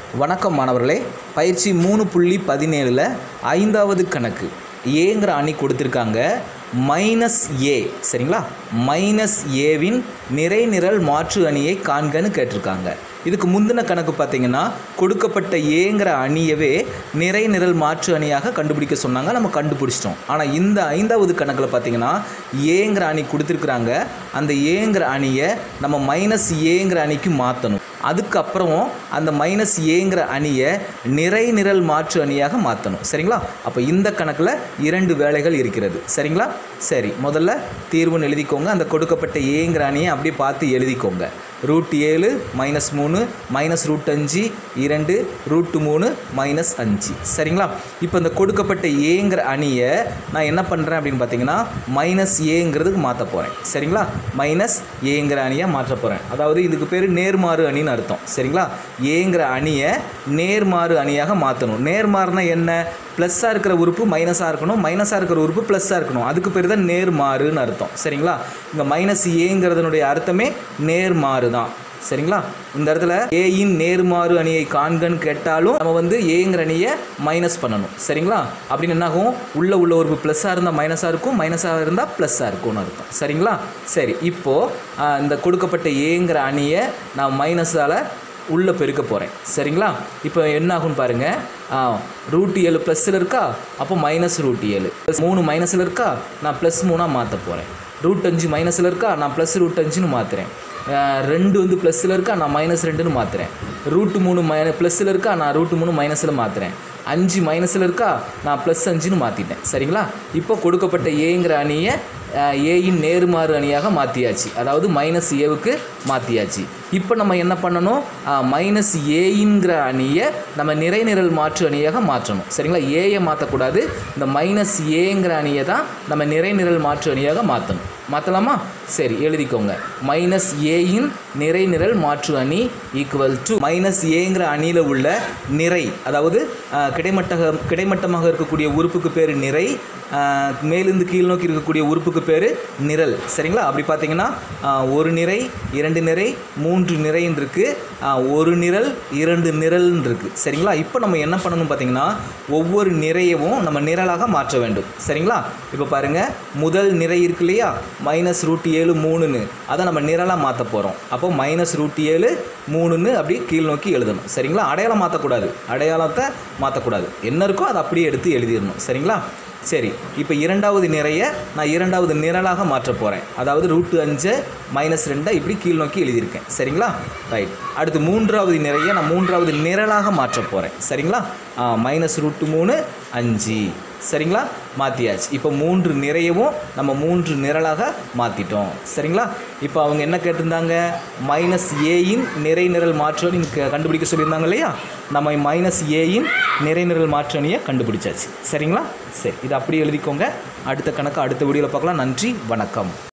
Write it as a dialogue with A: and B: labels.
A: வணக்கம் மாணவர்களே பயிற்சி மூணு புள்ளி பதினேழில் ஐந்தாவது கணக்கு ஏங்கிற அணி கொடுத்துருக்காங்க மைனஸ் ஏ சரிங்களா மைனஸ் ஏவின் நிறை நிரல் மாற்று அணியை காண்கன்னு கேட்டிருக்காங்க இதுக்கு முந்தின கணக்கு பார்த்தீங்கன்னா கொடுக்கப்பட்ட ஏங்கிற அணியவே நிறை நிரல் மாற்று அணியாக கண்டுபிடிக்க சொன்னாங்க நம்ம கண்டுபிடிச்சிட்டோம் ஆனால் இந்த ஐந்தாவது கணக்கில் பார்த்தீங்கன்னா ஏங்கிற அணி கொடுத்துருக்குறாங்க அந்த ஏங்கிற அணியை நம்ம மைனஸ் ஏங்கிற அணிக்கு மாற்றணும் அதுக்கப்புறம் அந்த மைனஸ் ஏங்கிற அணியை நிறை நிரல் மாற்று அணியாக மாற்றணும் சரிங்களா அப்போ இந்த கணக்கில் இரண்டு வேலைகள் இருக்கிறது சரிங்களா சரி முதல்ல தீர்வுன்னு எழுதிக்கோங்க அந்த கொடுக்கப்பட்ட ஏங்கிற அணியை அப்படியே பார்த்து எழுதிக்கோங்க ரூட் ஏழு மைனஸ் மூணு மைனஸ் ரூட் அஞ்சு இரண்டு ரூட் மூணு மைனஸ் அஞ்சு சரிங்களா இப்போ இந்த கொடுக்கப்பட்ட ஏங்கிற அணியை நான் என்ன பண்ணுறேன் அப்படின்னு பார்த்தீங்கன்னா மைனஸ் ஏங்கிறதுக்கு மாற்ற போகிறேன் சரிங்களா மைனஸ் ஏங்கிற அணியை மாற்ற போகிறேன் அதாவது இதுக்கு பேர் நேர்மாறு அணின்னு அர்த்தம் சரிங்களா ஏங்கிற அணியை நேர்மாறு அணியாக மாற்றணும் நேர்மாறுனா என்ன ப்ளஸ்ஸாக இருக்கிற உறுப்பு மைனஸாக இருக்கணும் மைனஸாக இருக்கிற உறுப்பு ப்ளஸ்ஸாக இருக்கணும் அதுக்கு பேர் தான் நேர்மாறுன்னு அர்த்தம் சரிங்களா இங்கே மைனஸ் ஏங்கிறதுனுடைய அர்த்தமே நேர்மாறு தான் சரிங்களா இந்த இடத்துல ஏயின் நேர்மாறு அணியை காண்கன்னு கேட்டாலும் நம்ம வந்து ஏங்கிற அணியை மைனஸ் பண்ணணும் சரிங்களா அப்படின்னு என்னாகும் உள்ள உள்ள உறுப்பு ப்ளஸ்ஸாக இருந்தால் மைனஸாக இருக்கும் மைனஸாக இருந்தால் ப்ளஸ்ஸாக இருக்கும்னு அர்த்தம் சரிங்களா சரி இப்போது இந்த கொடுக்கப்பட்ட ஏங்கிற அணியை நான் மைனஸால் உள்ளே பெருக்க போகிறேன் சரிங்களா இப்போ என்ன ஆகும்னு பாருங்கள் ரூட் ஏழு ப்ளஸில் இருக்கா அப்போ மைனஸ் ரூட் ஏழு ப்ளஸ் மூணு மைனஸில் இருக்கா நான் ப்ளஸ் மூணாக மாற்ற போகிறேன் ரூட் அஞ்சு மைனஸில் இருக்கா நான் ப்ளஸ் ரூட் அஞ்சுன்னு மாற்றுறேன் ரெண்டு வந்து ப்ளஸில் இருக்கா நான் மைனஸ் ரெண்டுன்னு மாற்றுறேன் ரூட் மூணு மைன ப்ளஸில் இருக்கா நான் ரூட் மூணு மைனஸில் மாற்றுறேன் அஞ்சு மைனஸில் இருக்கா நான் ப்ளஸ் அஞ்சுன்னு மாற்றிட்டேன் சரிங்களா இப்போ கொடுக்கப்பட்ட ஏங்கிற அணியை ஏயின் நேர்மாறு அணியாக மாற்றியாச்சு அதாவது மைனஸ் ஏவுக்கு மாற்றியாச்சு இப்போ நம்ம என்ன பண்ணணும் மைனஸ் ஏங்கிற அணியை நம்ம நிறை நிரல் மாற்று அணியாக மாற்றணும் சரிங்களா ஏயை மாற்றக்கூடாது இந்த மைனஸ் ஏங்கிற அணியை தான் நம்ம நிறை நிரல் மாற்று அணியாக மாற்றணும் மாற்றலாமா சரி எழுதிக்கோங்க மைனஸ் ஏயின் நிறை நிரல் மாற்று அணி ஈக்குவல் டு மைனஸ் ஏங்கிற அணியில் உள்ள நிறை அதாவது கிடைமட்டக கிடைமட்டமாக இருக்கக்கூடிய உறுப்புக்கு பேர் நிறை மேலிருந்து கீழ் நோக்கி இருக்கக்கூடிய உறுப்புக்கு பேர் நிரல் சரிங்களா அப்படி பார்த்தீங்கன்னா ஒரு நிறை இரண்டு நிறை மூன்று நிறைன்னு இருக்குது ஒரு நிரல் இரண்டு நிரல்னு இருக்குது சரிங்களா இப்போ நம்ம என்ன பண்ணணும் பார்த்தீங்கன்னா ஒவ்வொரு நிறையவும் நம்ம நிரலாக மாற்ற வேண்டும் சரிங்களா இப்போ பாருங்கள் முதல் நிறை இருக்கு இல்லையா மைனஸ் ரூட் ஏழு மூணுன்னு அதை நம்ம நிரலாக மாற்ற போகிறோம் அப்போ மைனஸ் ரூட் ஏழு மூணுன்னு அப்படி கீழ் நோக்கி எழுதணும் சரிங்களா அடையாளம் மாற்றக்கூடாது அடையாளத்தை மாற்றக்கூடாது என்ன இருக்கோ அதை அப்படியே எடுத்து எழுதிடணும் சரிங்களா சரி இப்போ இரண்டாவது நிறைய நான் இரண்டாவது நிரலாக மாற்ற போகிறேன் அதாவது ரூட்டு அஞ்சு மைனஸ் ரெண்டை இப்படி கீழ் நோக்கி எழுதியிருக்கேன் சரிங்களா ரைட் அடுத்து மூன்றாவது நிறைய நான் மூன்றாவது நிரலாக மாற்ற போகிறேன் சரிங்களா மைனஸ் ரூட்டு மூணு அஞ்சு சரிங்களா மாற்றியாச்சு இப்போ மூன்று நிறையவும் நம்ம மூன்று நிரலாக மாற்றிட்டோம் சரிங்களா இப்போ அவங்க என்ன கேட்டிருந்தாங்க மைனஸ் ஏயின் நிறை நிரல் மாற்றணி கண்டுபிடிக்க சொல்லியிருந்தாங்க இல்லையா நம்ம மைனஸ் ஏயின் நிறை நிரல் மாற்றணியை கண்டுபிடிச்சாச்சு சரிங்களா சரி இதை அப்படியே எழுதிக்கோங்க அடுத்த கணக்கு அடுத்த வீடியோவில் பார்க்கலாம் நன்றி வணக்கம்